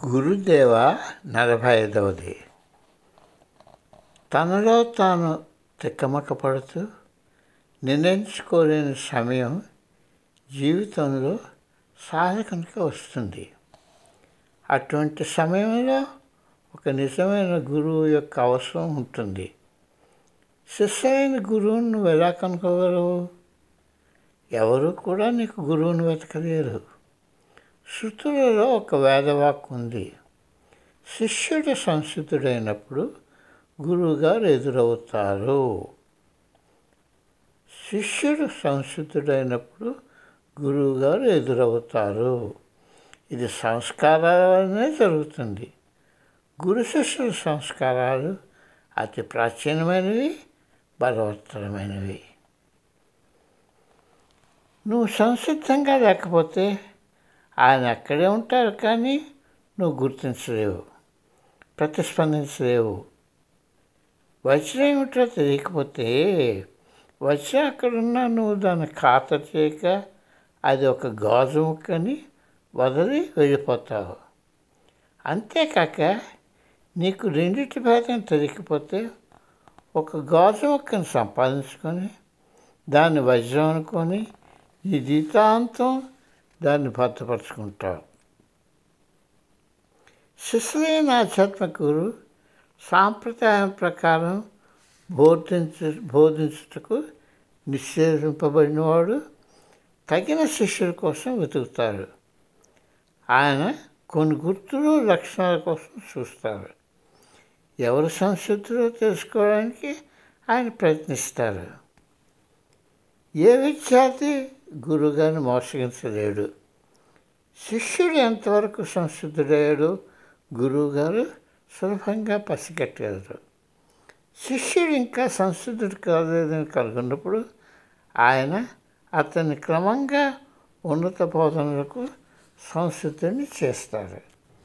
గురుదేవ నలభై ఐదవది తనలో తాను తిక్కమక్క పడుతూ నిర్ణయించుకోలేని సమయం జీవితంలో సాధకునికి వస్తుంది అటువంటి సమయంలో ఒక నిజమైన గురువు యొక్క అవసరం ఉంటుంది శిష్యులైన గురువును నువ్వు ఎలా కనుక్కోగలవు ఎవరు కూడా నీకు గురువును వెతకలేరు శృతులలో ఒక వేదవాక్కు ఉంది శిష్యుడు సంసిద్ధుడైనప్పుడు గురువుగారు ఎదురవుతారు శిష్యుడు సంసిద్ధుడైనప్పుడు గురువుగారు ఎదురవుతారు ఇది సంస్కారాల వల్లనే జరుగుతుంది గురు శిష్యుల సంస్కారాలు అతి ప్రాచీనమైనవి బలవత్తరమైనవి నువ్వు సంసిద్ధంగా లేకపోతే ఆయన అక్కడే ఉంటారు కానీ నువ్వు గుర్తించలేవు ప్రతిస్పందించలేవు వజ్రం ఏమిటో తెలియకపోతే వజ్రం అక్కడున్నా నువ్వు దాన్ని ఖాతరు చేయక అది ఒక గాజు ముక్కని వదిలి వెళ్ళిపోతావు అంతేకాక నీకు రెండింటి భేదం తెలియకపోతే ఒక గాజు ముక్కను సంపాదించుకొని దాన్ని వజ్రం అనుకొని నీ జీవితాంతం దాన్ని భద్రపరుచుకుంటావు శిశులైన ఆధ్యాత్మిక గురు సాంప్రదాయం ప్రకారం బోధించ బోధించుటకు నిశ్చయింపబడినవాడు తగిన శిష్యుల కోసం వెతుకుతారు ఆయన కొన్ని గుర్తులు లక్షణాల కోసం చూస్తారు ఎవరు సంసిద్ధులో తెలుసుకోవడానికి ఆయన ప్రయత్నిస్తారు ఏ విద్యార్థి గురువుగారిని మోసగించలేడు శిష్యుడు ఎంతవరకు సంసిద్ధుడయ్యాడు గురువుగారు సులభంగా పసిగట్టగలరు శిష్యుడు ఇంకా సంసిద్ధుడు కాలేదని కనుగొన్నప్పుడు ఆయన అతన్ని క్రమంగా ఉన్నత బోధనలకు సంసిద్ధుని చేస్తారు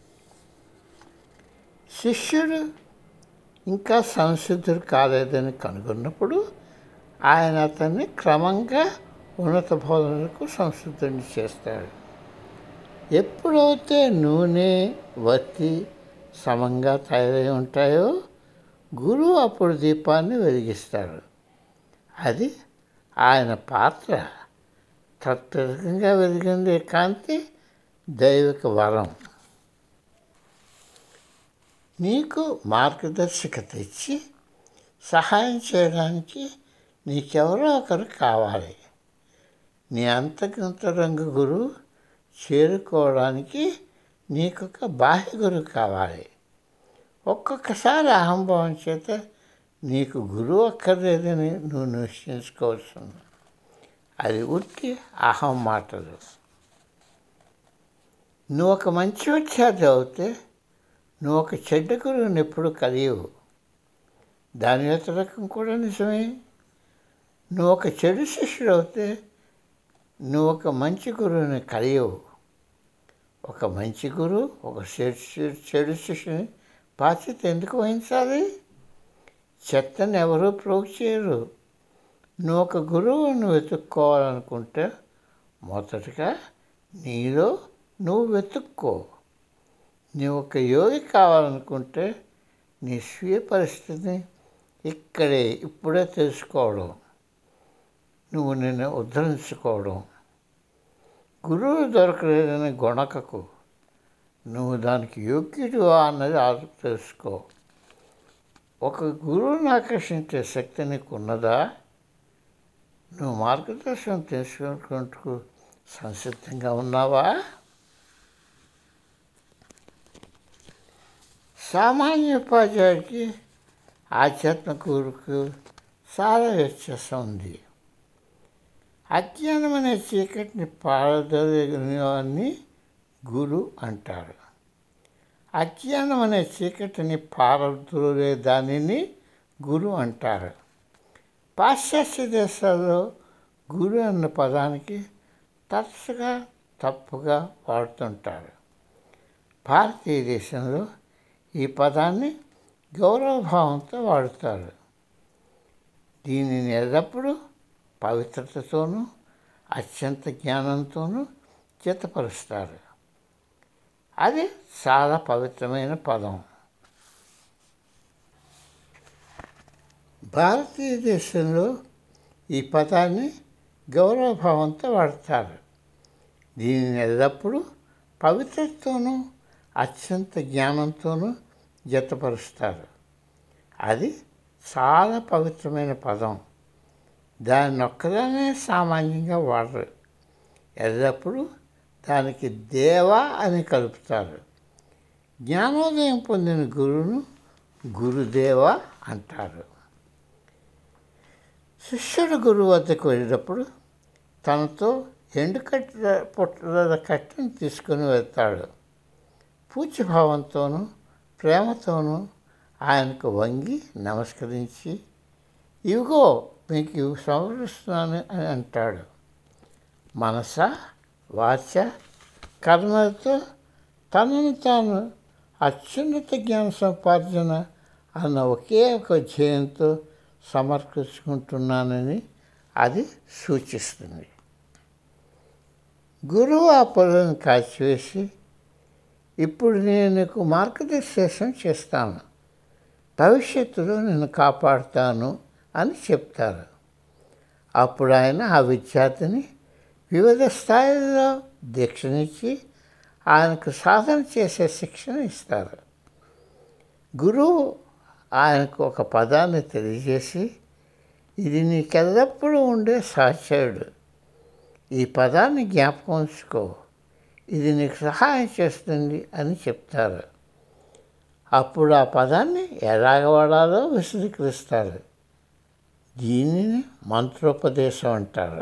శిష్యుడు ఇంకా సంసిద్ధుడు కాలేదని కనుగొన్నప్పుడు ఆయన అతన్ని క్రమంగా ఉన్నత బోధనలకు సంసిద్ధుని చేస్తాడు ఎప్పుడైతే నూనె వత్తి సమంగా తయారై ఉంటాయో గురువు అప్పుడు దీపాన్ని వెలిగిస్తాడు అది ఆయన పాత్ర తత్పరంగా వెలిగిందే కాంతి దైవిక వరం నీకు మార్గదర్శకత ఇచ్చి సహాయం చేయడానికి నీకెవరో ఒకరు కావాలి నీ అంతకంతరంగ గురువు చేరుకోవడానికి నీకొక బాహ్య గురువు కావాలి ఒక్కొక్కసారి అహంభావం చేత నీకు గురువు అక్కర్లేదని నువ్వు నిశ్చయించుకోవచ్చు అది ఉట్టి అహం మాటలు నువ్వు ఒక మంచి విద్యార్థి అవుతే నువ్వు ఒక చెడ్డ గురువుని ఎప్పుడు కలియవు దాని వ్యతిరేకం కూడా నిజమే నువ్వు ఒక చెడు శిష్యుడు అవుతే నువ్వు ఒక మంచి గురువుని కలియవు ఒక మంచి గురువు ఒక చెడు చెడు శిష్యుని బాధ్యత ఎందుకు వహించాలి చెత్తని ఎవరూ ప్రోగ్ చేయరు నువ్వు ఒక గురువును వెతుక్కోవాలనుకుంటే మొదటగా నీలో నువ్వు వెతుక్కో నువ్వు ఒక యోగి కావాలనుకుంటే నీ స్వీయ పరిస్థితిని ఇక్కడే ఇప్పుడే తెలుసుకోవడం నువ్వు నిన్ను ఉద్ధరించుకోవడం గురువు దొరకలేదని గొణకకు నువ్వు దానికి యోగ్యుడువా అన్నది ఆలోచన తెలుసుకో ఒక గురువుని ఆకర్షించే శక్తి నీకు ఉన్నదా నువ్వు మార్గదర్శనం తెలుసుకుంటూ సంసిద్ధంగా ఉన్నావా సామాన్య ఉపాధ్యాయుడికి ఆధ్యాత్మిక గురుకు చాలా వ్యత్యాసం ఉంది అజ్ఞానం అనే చీకటిని పారదోలేని గురు అంటారు అజ్ఞానం అనే చీకటిని పారదోలే దానిని గురు అంటారు పాశ్చాత్య దేశాల్లో గురు అన్న పదానికి తరచుగా తప్పుగా వాడుతుంటారు భారతీయ దేశంలో ఈ పదాన్ని గౌరవభావంతో వాడుతారు దీనిని ఎల్లప్పుడూ పవిత్రతతోనూ అత్యంత జ్ఞానంతోనూ జతపరుస్తారు అది చాలా పవిత్రమైన పదం భారతీయ దేశంలో ఈ పదాన్ని గౌరవభావంతో వాడతారు దీనిని ఎల్లప్పుడూ పవిత్రతతోనూ అత్యంత జ్ఞానంతోనూ జతపరుస్తారు అది చాలా పవిత్రమైన పదం దాన్ని ఒక్కదానే సామాన్యంగా వాడరు ఎల్లప్పుడూ దానికి దేవా అని కలుపుతారు జ్ఞానోదయం పొందిన గురువును గురుదేవ అంటారు శిష్యుడు గురువు వద్దకు వెళ్ళినప్పుడు తనతో ఎండుకట్ట పుట్టల కట్టెను తీసుకుని వెళ్తాడు పూజ్యభావంతోనూ ప్రేమతోనూ ఆయనకు వంగి నమస్కరించి ఇవిగో మీకు ఇవి సమర్పిస్తున్నాను అని అంటాడు మనస వాచ కర్మలతో తనను తాను అత్యున్నత జ్ఞాన సంపార్జన అన్న ఒకే ఒక ధ్యేయంతో సమర్పించుకుంటున్నానని అది సూచిస్తుంది గురువు ఆ పొలను కాల్చివేసి ఇప్పుడు నేను నీకు మార్గదర్శనం చేస్తాను భవిష్యత్తులో నేను కాపాడుతాను అని చెప్తారు అప్పుడు ఆయన ఆ విద్యార్థిని వివిధ స్థాయిల్లో దీక్షనిచ్చి ఆయనకు సాధన చేసే శిక్షణ ఇస్తారు గురువు ఆయనకు ఒక పదాన్ని తెలియజేసి ఇది నీకెల్లప్పుడూ ఉండే సహచరుడు ఈ పదాన్ని జ్ఞాపకం ఉంచుకో ఇది నీకు సహాయం చేస్తుంది అని చెప్తారు అప్పుడు ఆ పదాన్ని ఎలాగ వాడాలో విశదీకరిస్తారు దీనిని మంత్రోపదేశం అంటారు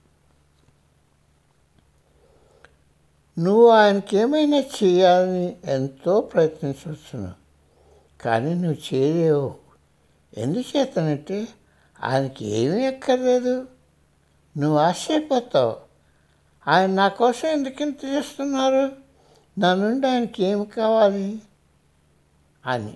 నువ్వు ఆయనకి ఏమైనా చేయాలని ఎంతో ప్రయత్నించవచ్చును కానీ నువ్వు చేయలేవు ఎందుచేతనంటే ఆయనకి ఏమీ ఎక్కర్లేదు నువ్వు ఆశ్చర్యపోతావు ఆయన నా కోసం ఎందుకు ఇంత చేస్తున్నారు నా నుండి ఆయనకి ఏమి కావాలి అని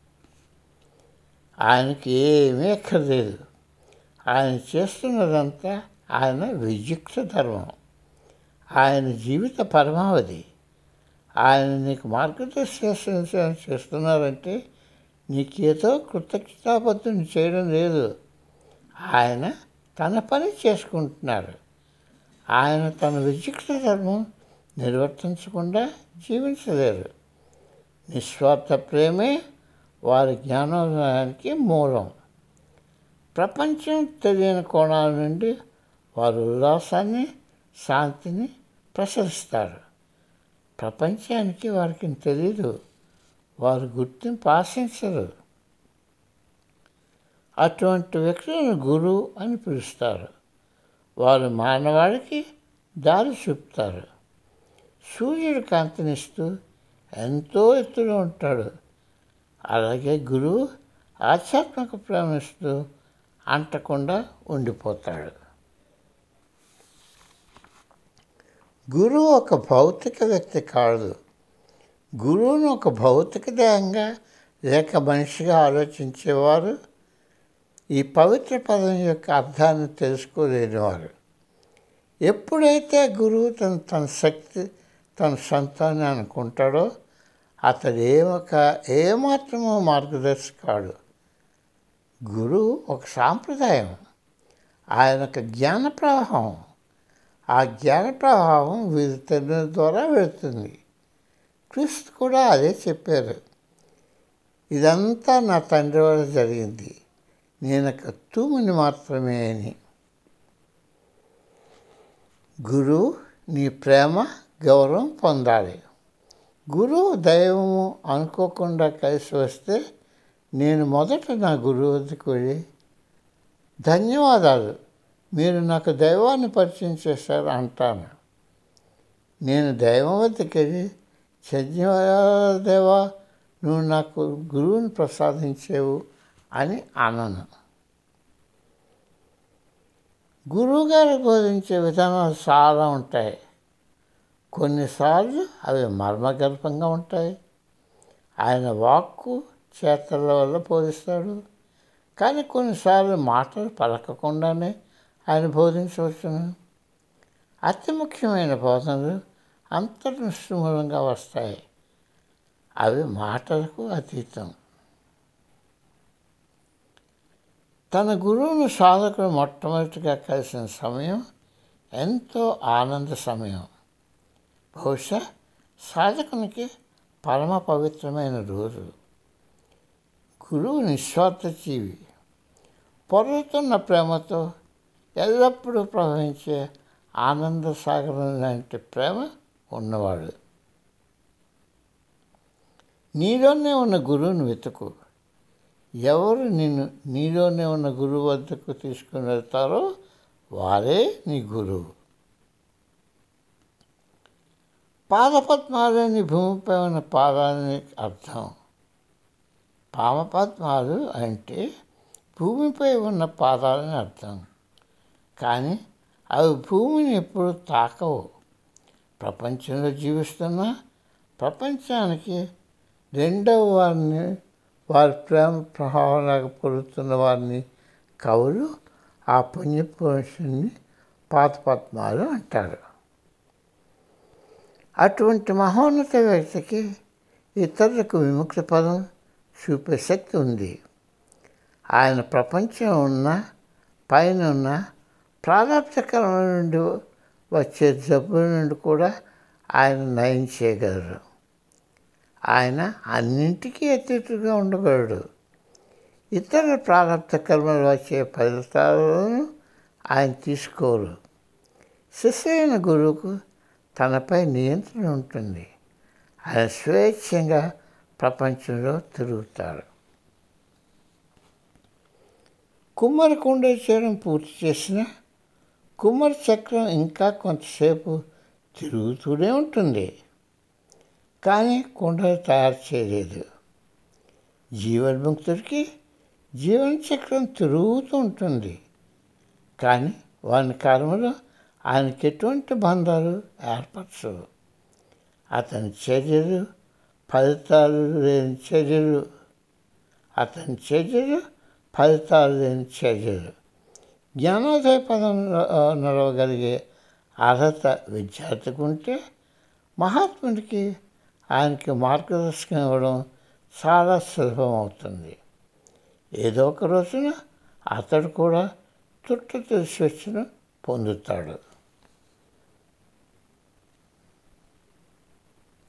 ఆయనకి ఏమీ ఎక్కర్లేదు ఆయన చేస్తున్నదంతా ఆయన విద్యుక్త ధర్మం ఆయన జీవిత పరమావధి ఆయన నీకు మార్గదర్శనం చేస్తున్నారంటే నీకేదో కృతజ్ఞతాబద్ధుని చేయడం లేదు ఆయన తన పని చేసుకుంటున్నారు ఆయన తన విద్యుక్త ధర్మం నిర్వర్తించకుండా జీవించలేరు నిస్వార్థ ప్రేమే వారి జ్ఞానోదయానికి మూలం ప్రపంచం తెలియని కోణాల నుండి వారు ఉల్లాసాన్ని శాంతిని ప్రసరిస్తారు ప్రపంచానికి వారికి తెలీదు వారు గుర్తింపు ఆశించరు అటువంటి వ్యక్తులను గురువు అని పిలుస్తారు వారు మానవాడికి దారి చూపుతారు సూర్యుడు కాంతినిస్తూ ఎంతో ఎత్తులో ఉంటాడు అలాగే గురువు ఆధ్యాత్మిక ప్రేమిస్తూ అంటకుండా ఉండిపోతాడు గురువు ఒక భౌతిక వ్యక్తి కాదు గురువును ఒక భౌతిక దేహంగా లేక మనిషిగా ఆలోచించేవారు ఈ పవిత్ర పదం యొక్క అర్థాన్ని తెలుసుకోలేనివారు ఎప్పుడైతే గురువు తన తన శక్తి తన సొంతాన్ని అనుకుంటాడో అతడు ఏమొక ఏమాత్రమో మార్గదర్శి కాడు గురువు ఒక సాంప్రదాయం ఆయన ఒక జ్ఞాన ప్రవాహం ఆ జ్ఞాన ప్రవాహం వీరి తండ్రి ద్వారా వెళుతుంది క్రీస్తు కూడా అదే చెప్పారు ఇదంతా నా తండ్రి వల్ల జరిగింది నేను ఒక తూముని మాత్రమే అని గురువు నీ ప్రేమ గౌరవం పొందాలి గురువు దైవము అనుకోకుండా కలిసి వస్తే నేను మొదట నా గురువు వద్దకు వెళ్ళి ధన్యవాదాలు మీరు నాకు దైవాన్ని పరిచయం చేశారు అంటాను నేను దైవం వద్దకు వెళ్ళి దేవా నువ్వు నాకు గురువుని ప్రసాదించేవు అని అనను గురువుగారు బోధించే విధానాలు చాలా ఉంటాయి కొన్నిసార్లు అవి మర్మగర్భంగా ఉంటాయి ఆయన వాక్కు చేతల వల్ల బోధిస్తాడు కానీ కొన్నిసార్లు మాటలు పలకకుండానే ఆయన బోధించవచ్చును అతి ముఖ్యమైన బోధనలు అంతర్నిష్ఠమూలంగా వస్తాయి అవి మాటలకు అతీతం తన గురువును సాధకుడు మొట్టమొదటిగా కలిసిన సమయం ఎంతో ఆనంద సమయం బహుశా సాధకునికి పరమ పవిత్రమైన రోజు గురువు నిస్వార్థ జీవి పొరుతున్న ప్రేమతో ఎల్లప్పుడూ ప్రవహించే ఆనంద సాగరం లాంటి ప్రేమ ఉన్నవాడు నీలోనే ఉన్న గురువుని వెతుకు ఎవరు నిన్ను నీలోనే ఉన్న గురువు వద్దకు తీసుకుని వెళ్తారో వారే నీ గురువు పాదపద్మాలని భూమిపై ఉన్న పాదాలని అర్థం పామపద్మాలు అంటే భూమిపై ఉన్న పాదాలని అర్థం కానీ అవి భూమిని ఎప్పుడు తాకవు ప్రపంచంలో జీవిస్తున్న ప్రపంచానికి రెండవ వారిని వారి ప్రేమ ప్రభావం పొరుతున్న వారిని కవులు ఆ పుణ్యపురుషుని పాతపద్మాలు అంటారు అటువంటి మహోన్నత వ్యక్తికి ఇతరులకు విముక్తి పదం చూపే శక్తి ఉంది ఆయన ప్రపంచం ఉన్న పైన ఉన్న ప్రారంభకరణ నుండి వచ్చే జబ్బుల నుండి కూడా ఆయన నయం చేయగలరు ఆయన అన్నింటికీ అతీతుగా ఉండగలడు ఇతర ప్రారంభ కర్మలు వచ్చే ఫలితాలను ఆయన తీసుకోరు శిష్యైన గురువుకు తనపై నియంత్రణ ఉంటుంది ఆయన స్వేచ్ఛంగా ప్రపంచంలో తిరుగుతాడు కుమ్మరి కుండ చేయడం పూర్తి చేసిన కుమ్మరి చక్రం ఇంకా కొంతసేపు తిరుగుతూనే ఉంటుంది కానీ కుండలు తయారు చేయలేదు జీవన్ముక్తుడికి జీవన చక్రం తిరుగుతూ ఉంటుంది కానీ వాని కర్మలో ఆయనకి ఎటువంటి బంధాలు ఏర్పరచవు అతని చర్యలు ఫలితాలు లేని చర్యలు అతని చర్యలు ఫలితాలు లేని చర్యలు జ్ఞానోదయ పదంలో నడవగలిగే అర్హత విద్యార్థికి ఉంటే మహాత్ముడికి ఆయనకి మార్గదర్శకం ఇవ్వడం చాలా సులభం అవుతుంది ఏదో ఒక రోజున అతడు కూడా తుట్టు తెలిసి వచ్చిన పొందుతాడు